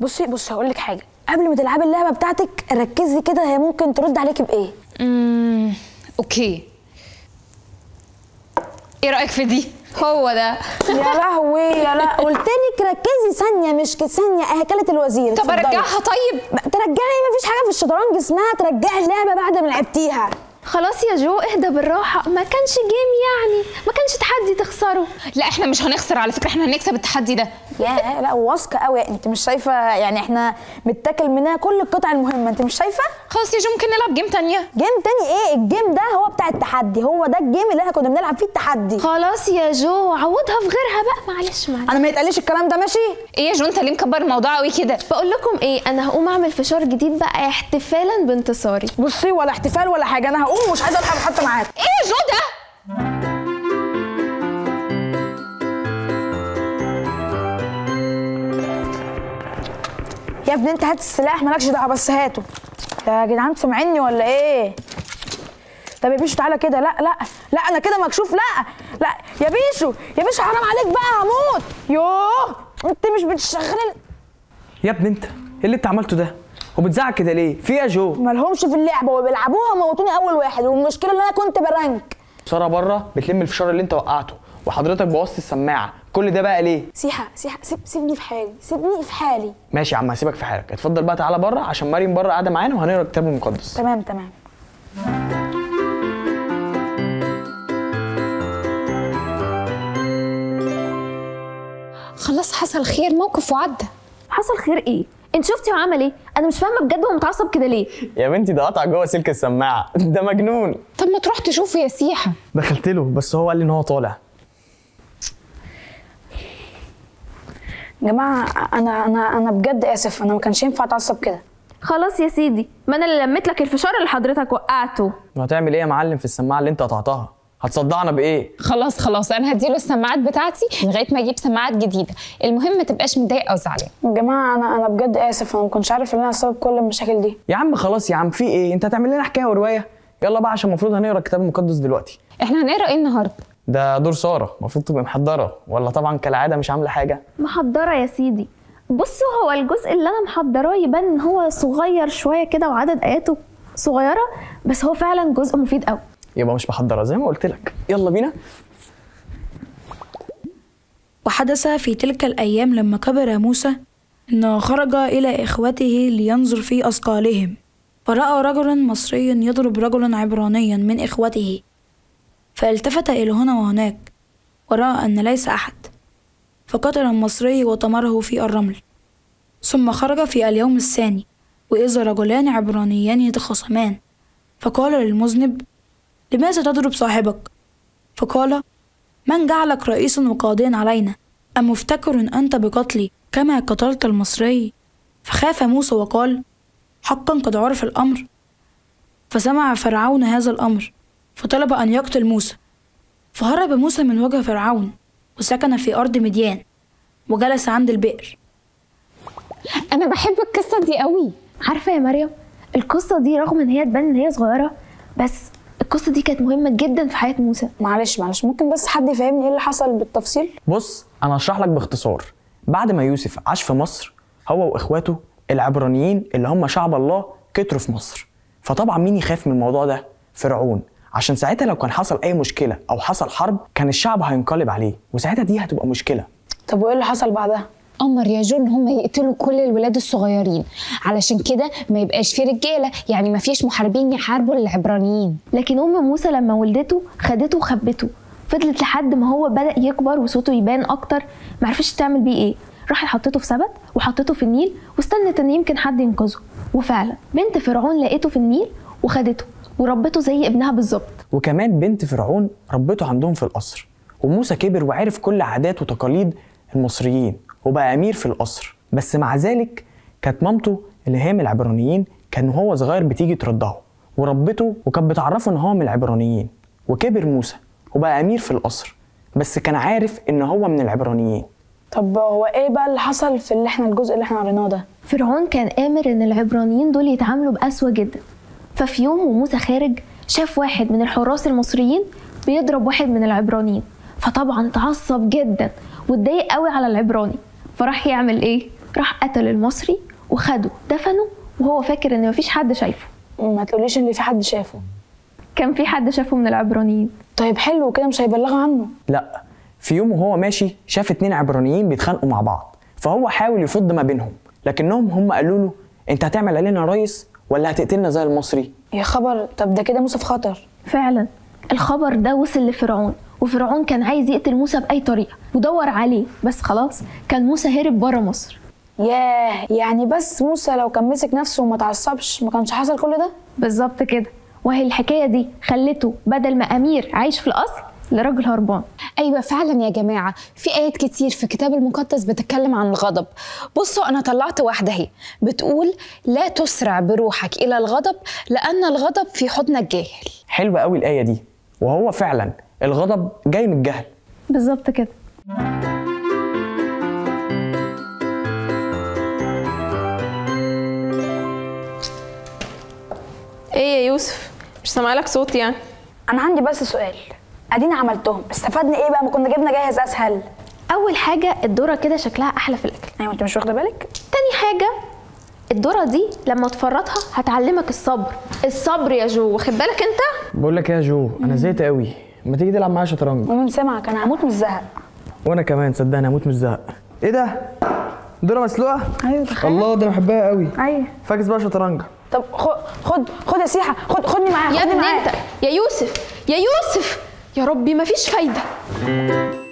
بصي بصي هقول لك حاجه قبل ما تلعبي اللعبه بتاعتك ركزي كده هي ممكن ترد عليكي بايه امم اوكي ايه رايك في دي هو ده يا لهوي يا لا قلت لك ركزي ثانيه مش ك- ثانيه اكلت الوزير طب اتفضلي. ارجعها طيب ما- ترجعي مفيش حاجه في الشطرنج اسمها ترجعي اللعبه بعد ما لعبتيها خلاص يا جو اهدى بالراحه ما كانش جيم يعني ما كانش تحدي تخسره لا احنا مش هنخسر على فكره احنا هنكسب التحدي ده يا لا واثقه قوي انت مش شايفه يعني احنا متاكل منها كل القطع المهمه انت مش شايفه خلاص يا جو ممكن نلعب جيم تانية جيم تاني ايه الجيم ده هو بتاع التحدي هو ده الجيم اللي احنا كنا بنلعب فيه التحدي خلاص يا جو عوضها في غيرها بقى معلش معلش انا ما يتقاليش الكلام ده ماشي ايه يا جو انت ليه مكبر الموضوع قوي كده بقول لكم ايه انا هقوم اعمل فشار جديد بقى احتفالا بانتصاري بصي ولا احتفال ولا حاجه انا هقوم ومش عايزه العب حتى معاك ايه يا جو ده يا ابني انت هات السلاح مالكش دعوه بس هاته يا جدعان سامعيني ولا ايه طب يا بيشو تعالى كده لا لا لا انا كده مكشوف لا لا يا بيشو يا بيشو حرام عليك بقى هموت يوه انت مش بتشغل يا ابني انت ايه اللي انت عملته ده وبتزعق كده ليه في إيه يا جو مالهمش في اللعبه وبيلعبوها موتوني اول واحد والمشكله ان انا كنت برانك ساره بره بتلم الفشار اللي انت وقعته وحضرتك بوظت السماعه كل ده بقى ليه سيحه سيحه سيب سيبني في حالي سيبني في حالي ماشي يا عم هسيبك في حالك اتفضل بقى تعالى بره عشان مريم بره قاعده معانا وهنقرا الكتاب المقدس تمام تمام خلاص حصل خير موقف وعدى حصل خير ايه انت شفتي هو عمل ايه انا مش فاهمه بجد هو متعصب كده ليه يا بنتي ده قطع جوه سلك السماعه ده مجنون طب ما تروح تشوفه يا سيحه دخلت له بس هو قال لي ان هو طالع يا جماعه انا انا انا بجد اسف انا ما كانش ينفع اتعصب كده خلاص يا سيدي ما انا اللي لميت لك الفشار اللي حضرتك وقعته وهتعمل ايه يا معلم في السماعه اللي انت قطعتها هتصدعنا بايه خلاص خلاص انا هديله السماعات بتاعتي لغايه ما اجيب سماعات جديده المهم ما تبقاش متضايق او زعلان يا جماعه انا انا بجد اسف انا ما كنتش عارف ان انا سبب كل المشاكل دي يا عم خلاص يا عم في ايه انت هتعمل لنا حكايه وروايه يلا بقى عشان المفروض هنقرا الكتاب المقدس دلوقتي احنا هنقرا ايه النهارده ده دور ساره المفروض تبقى محضره ولا طبعا كالعاده مش عامله حاجه محضره يا سيدي بصوا هو الجزء اللي انا محضراه يبان ان هو صغير شويه كده وعدد اياته صغيره بس هو فعلا جزء مفيد قوي يبقى مش محضره زي ما قلت لك يلا بينا وحدث في تلك الأيام لما كبر موسى أنه خرج إلى إخوته لينظر في أثقالهم فرأى رجلا مصريا يضرب رجلا عبرانيا من إخوته فالتفت إلى هنا وهناك ورأى أن ليس أحد فقتل المصري وطمره في الرمل ثم خرج في اليوم الثاني وإذا رجلان عبرانيان يتخاصمان فقال للمذنب لماذا تضرب صاحبك فقال من جعلك رئيسا وقاضيا علينا أم مفتكر أنت بقتلي كما قتلت المصري فخاف موسى وقال حقا قد عرف الأمر فسمع فرعون هذا الأمر فطلب أن يقتل موسى فهرب موسى من وجه فرعون وسكن في أرض مديان وجلس عند البئر انا بحب القصه دي قوي عارفه يا مريم القصه دي رغم ان هي تبان ان هي صغيره بس القصه دي كانت مهمه جدا في حياه موسى معلش معلش ممكن بس حد يفهمني ايه اللي حصل بالتفصيل بص انا هشرح لك باختصار بعد ما يوسف عاش في مصر هو واخواته العبرانيين اللي هم شعب الله كتروا في مصر فطبعا مين يخاف من الموضوع ده فرعون عشان ساعتها لو كان حصل اي مشكله او حصل حرب كان الشعب هينقلب عليه وساعتها دي هتبقى مشكله طب وايه اللي حصل بعدها امر يا جو ان هم يقتلوا كل الولاد الصغيرين علشان كده ما يبقاش في رجاله يعني ما فيش محاربين يحاربوا العبرانيين لكن ام موسى لما ولدته خدته وخبته فضلت لحد ما هو بدا يكبر وصوته يبان اكتر معرفتش تعمل بيه ايه راحت حطته في سبت وحطته في النيل واستنت ان يمكن حد ينقذه وفعلا بنت فرعون لقيته في النيل وخدته وربته زي ابنها بالظبط وكمان بنت فرعون ربته عندهم في القصر وموسى كبر وعرف كل عادات وتقاليد المصريين وبقى امير في القصر بس مع ذلك كانت مامته اللي هي من العبرانيين كان وهو صغير بتيجي ترضعه وربته وكانت بتعرفه ان هو من العبرانيين وكبر موسى وبقى امير في القصر بس كان عارف ان هو من العبرانيين طب هو ايه بقى اللي حصل في اللي احنا الجزء اللي احنا قريناه ده فرعون كان آمر إن العبرانيين دول يتعاملوا بقسوة جدا ففي يوم وموسى خارج شاف واحد من الحراس المصريين بيضرب واحد من العبرانيين فطبعا اتعصب جدا واتضايق قوي على العبراني فراح يعمل ايه؟ راح قتل المصري وخده دفنه وهو فاكر ان مفيش حد شايفه ما تقوليش ان في حد شافه كان في حد شافه من العبرانيين طيب حلو كده مش هيبلغوا عنه لا في يوم وهو ماشي شاف اتنين عبرانيين بيتخانقوا مع بعض فهو حاول يفض ما بينهم لكنهم هم قالوا له انت هتعمل علينا يا ريس ولا هتقتلنا زي المصري يا خبر طب ده كده موسى في خطر فعلا الخبر ده وصل لفرعون وفرعون كان عايز يقتل موسى بأي طريقة ودور عليه بس خلاص كان موسى هرب بره مصر ياه يعني بس موسى لو كان مسك نفسه وما تعصبش ما كانش حصل كل ده بالظبط كده وهي الحكاية دي خلته بدل ما أمير عايش في الأصل لراجل هربان ايوه فعلا يا جماعه في ايات كتير في الكتاب المقدس بتتكلم عن الغضب بصوا انا طلعت واحده اهي بتقول لا تسرع بروحك الى الغضب لان الغضب في حضن الجاهل حلوة قوي الآية دي وهو فعلا الغضب جاي من الجهل بالظبط كده ايه يا يوسف مش سامع لك صوت يعني انا عندي بس سؤال ادينا عملتهم استفدنا ايه بقى ما كنا جبنا جاهز اسهل أول حاجة الذرة كده شكلها أحلى في الأكل ايوه انت مش واخده بالك تاني حاجة الذرة دي لما تفرطها هتعلمك الصبر الصبر يا جو واخد بالك انت بقول لك يا جو انا زهقت قوي ما تيجي تلعب معايا شطرنج ومين سمعك انا هموت من الزهق وانا كمان صدقني هموت من الزهق ايه ده ذره مسلوقه ايوه تخيل الله ده انا بحبها قوي ايوه فاكس بقى شطرنج طب خد خد خد يا سيحه خد خدني معاك يا خدني ابني معاك انت يا يوسف يا يوسف يا ربي مفيش فايدة